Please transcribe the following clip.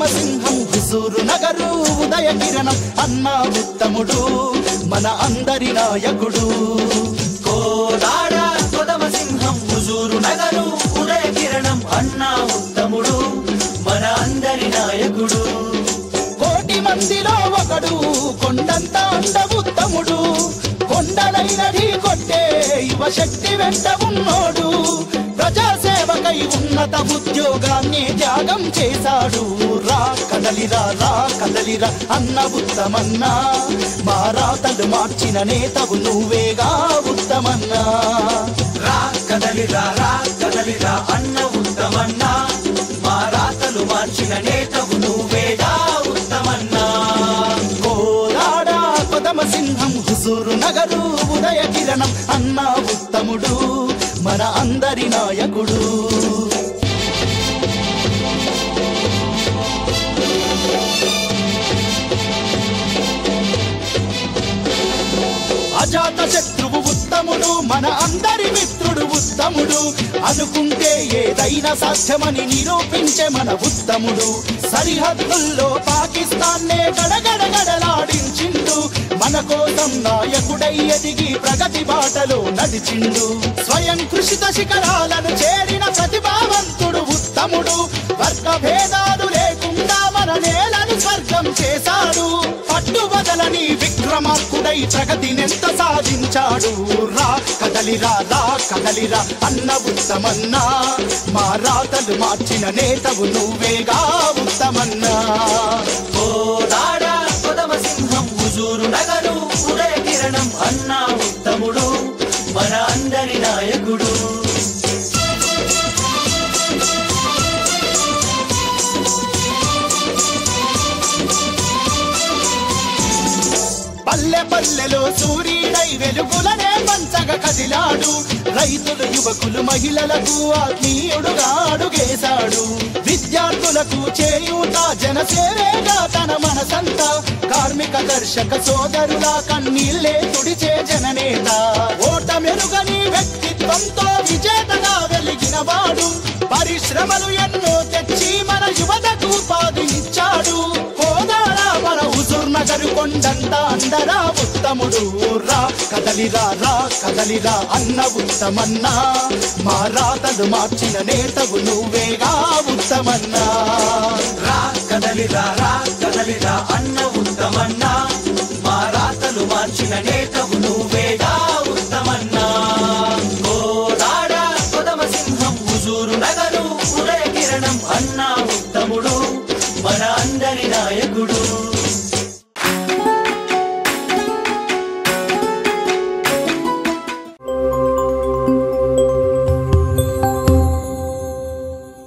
కొదమ సింహం హుసూరు నగరు ఉదయ కిరణం అన్న ఉత్తముడు మన అందరి నాయకుడు కోదాడ కొదమ సింహం హుజూరు నగరు ఉదయ కిరణం అన్నా ఉత్తముడు మన అందరి నాయకుడు కోటి మందిలో ఒకడు కొండంత అండ ఉత్తముడు కొండలైన ఢీ కొట్టే యువ శక్తి వెంట ఉన్నోడు ప్రజాసేవకై ఉన్నత ఉద్యోగాన్ని త్యాగం చేశాడు రా కదలిరా రా కదలిరా అన్న ఉత్తమన్నా మా రాతలు మార్చిన నేతవు నువ్వేగా ఉత్తమన్నా రా కదలిరా రా కదలిరా అన్న ఉత్తమన్నా మా రాతలు మార్చిన నేతవు నువ్వేగా ఉత్తమన్నా కోలాడ కొదమ సింహం హుసూరు నగరు ఉదయ కిరణం అన్న ఉత్తముడు మన అందరి నాయకుడు అజాత శత్రువు ఉత్తముడు మన అందరి మిత్రుడు ఉత్తముడు అనుకుంటే ఏదైనా సాధ్యమని నిరూపించే మన ఉత్తముడు సరిహద్దుల్లో పాకిస్తాన్నే గడగడగడలాడించిండు మన కోసం నాయకుడై ఎదిగి ప్రగతి బాటలో నడిచిండు స్వయం కృషిత శిఖరాలను చేరిన ప్రతిభావంతుడు ఉత్తముడు వర్గ భేదాలు లేకుండా మన నేలను స్వర్గం చేశాడు పట్టుబదలని విక్రమార్కుడై ప్రగతినెంత సాధించాడు రా కదలిరా రా కదలిరా అన్న ఉత్తమన్నా మా రాతలు మార్చిన నేతవు నువ్వేగా ఉత్తమన్నా కోదాడ కొదమ సింహం హుజూరు నగరు ఉదయ కిరణం అన్నా ఉత్తముడు మన అందరి నాయకుడు పల్లె పల్లెలో సూర్యుడై వెలుగులనే పంచగ కదిలాడు రైతులు యువకులు మహిళలకు ఆత్మీయుడుగా అడుగేశాడు విద్యార్థులకు చేయూత జనసేవేగా తన మనసంతా కార్మిక దర్శక సోదరుల కన్నీళ్ళే తుడిచే జననేత ఓటమెరుగని వ్యక్తిత్వంతో విజేతగా వెలిగిన వాడు పరిశ్రమలు ఎన్నో తెచ్చి మన యువతకు ఉపాధినిచ్చాడు కోదాడ మన హుజూర్ నగరు కొండంత అందరా ఉత్తముడు రా కదలిరా రా కదలిరా అన్న ఉత్తమన్నా మా రాతలు మార్చిన నేతవు నువ్వేగా ఉత్తమన్నా రా కదలిరా రా కదలిరా అన్న